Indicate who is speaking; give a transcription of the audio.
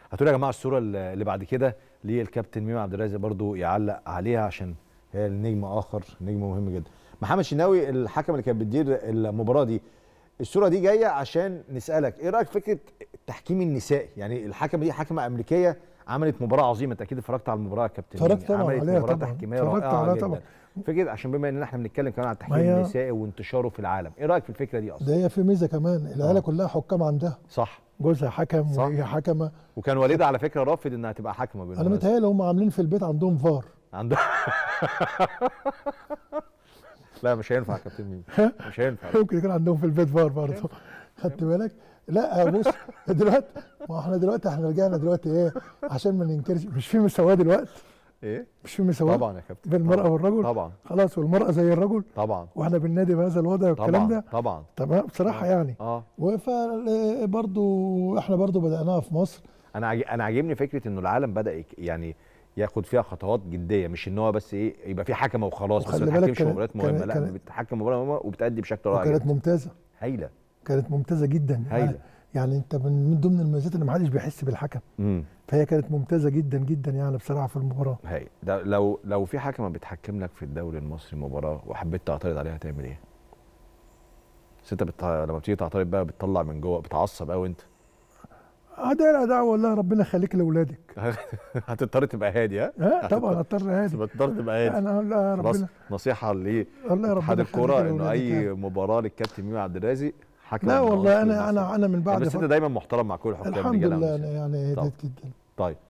Speaker 1: هاتوا لي يا جماعه الصوره اللي بعد كده للكابتن ميمي عبد الرازق برضو يعلق عليها عشان هي النجم اخر نجم مهم جدا محمد شناوي الحكم اللي كان بيدير المباراه دي الصوره دي جايه عشان نسالك ايه رايك في فكره التحكيم النسائي يعني الحكمه دي حكمه امريكيه عملت مباراه عظيمه انت اكيد اتفرجت على المباراه يا كابتن
Speaker 2: اتفرجت
Speaker 1: ميمي.
Speaker 2: طبعا
Speaker 1: عملت
Speaker 2: عليها
Speaker 1: مباراه
Speaker 2: طبعا.
Speaker 1: تحكيميه
Speaker 2: اتفرجت
Speaker 1: رائعه
Speaker 2: عليها
Speaker 1: جدا
Speaker 2: طبعا.
Speaker 1: فكره عشان بما ان احنا بنتكلم كمان عن التحكيم
Speaker 2: ما هي-
Speaker 1: النسائي وانتشاره في العالم ايه رايك في الفكره دي اصلا
Speaker 2: ده هي في ميزه كمان العيله
Speaker 1: آه.
Speaker 2: كلها حكام عندها
Speaker 1: صح
Speaker 2: جوزها حكم
Speaker 1: صح.
Speaker 2: وهي حكمه
Speaker 1: وكان والدها على فكره رافض انها تبقى حكمه
Speaker 2: انا
Speaker 1: بالمناسبة.
Speaker 2: متهيألي هم عاملين في البيت عندهم فار
Speaker 1: عنده لا مش هينفع يا كابتن ميمي مش هينفع
Speaker 2: ممكن يكون عندهم في البيت فار برضه خدت بالك لا بص دلوقتي ما احنا دلوقتي احنا رجعنا دلوقتي ايه عشان ما ننكرش مش في مساواه دلوقتي
Speaker 1: ايه
Speaker 2: مش في مساواه
Speaker 1: طبعا يا كابتن
Speaker 2: بين المراه
Speaker 1: طبعاً.
Speaker 2: والرجل
Speaker 1: طبعا
Speaker 2: خلاص والمراه زي الرجل
Speaker 1: طبعا
Speaker 2: واحنا بننادي بهذا الوضع والكلام
Speaker 1: طبعا
Speaker 2: ده
Speaker 1: طبعا
Speaker 2: تمام بصراحه يعني
Speaker 1: اه
Speaker 2: وبرضه احنا برضه بدأناها في مصر
Speaker 1: انا عاج- انا عاجبني فكره انه العالم بدا يك- يعني ياخد فيها خطوات جديه مش ان هو بس ايه يبقى في حكمه وخلاص بس ما
Speaker 2: وخلي بالك
Speaker 1: تحكمش
Speaker 2: كان-
Speaker 1: مباريات
Speaker 2: كان-
Speaker 1: مهمه لا
Speaker 2: كان-
Speaker 1: بتحكم مباراه مهمه وبتأدي بشكل رائع
Speaker 2: وكانت
Speaker 1: جدا
Speaker 2: ممتازه
Speaker 1: هايله
Speaker 2: كانت ممتازه جدا
Speaker 1: هايلة.
Speaker 2: يعني, يعني انت من من ضمن المميزات ان محدش بيحس بالحكم
Speaker 1: امم
Speaker 2: فهي كانت ممتازه جدا جدا يعني بصراحه في المباراه
Speaker 1: هاي ده لو لو في حكمه بتحكم لك في الدوري المصري مباراه وحبيت تعترض عليها هتعمل ايه؟ بس انت بت... لما بتيجي تعترض بقى بتطلع من جوه بتعصب قوي انت
Speaker 2: ادعي لا دعوه والله ربنا يخليك لاولادك
Speaker 1: هتضطر تبقى هادي ها؟
Speaker 2: ها طبعا اضطر هادي
Speaker 1: هتضطر تبقى هادي
Speaker 2: انا أقول لا
Speaker 1: خلاص
Speaker 2: ربنا
Speaker 1: نصيحه
Speaker 2: الله
Speaker 1: لاتحاد
Speaker 2: ربنا
Speaker 1: الكوره
Speaker 2: يخليك
Speaker 1: انه
Speaker 2: لأولادك
Speaker 1: اي
Speaker 2: يعني.
Speaker 1: مباراه للكابتن ميمي عبد الرازق حكم
Speaker 2: لا
Speaker 1: من
Speaker 2: والله
Speaker 1: عناصر
Speaker 2: انا
Speaker 1: المصري.
Speaker 2: انا انا من بعد
Speaker 1: بس انت
Speaker 2: فترة-
Speaker 1: دايما محترم مع كل الحكام
Speaker 2: الحمد
Speaker 1: رجالة
Speaker 2: لله
Speaker 1: ونساء.
Speaker 2: انا يعني
Speaker 1: طبعا.
Speaker 2: هديت جدا
Speaker 1: طيب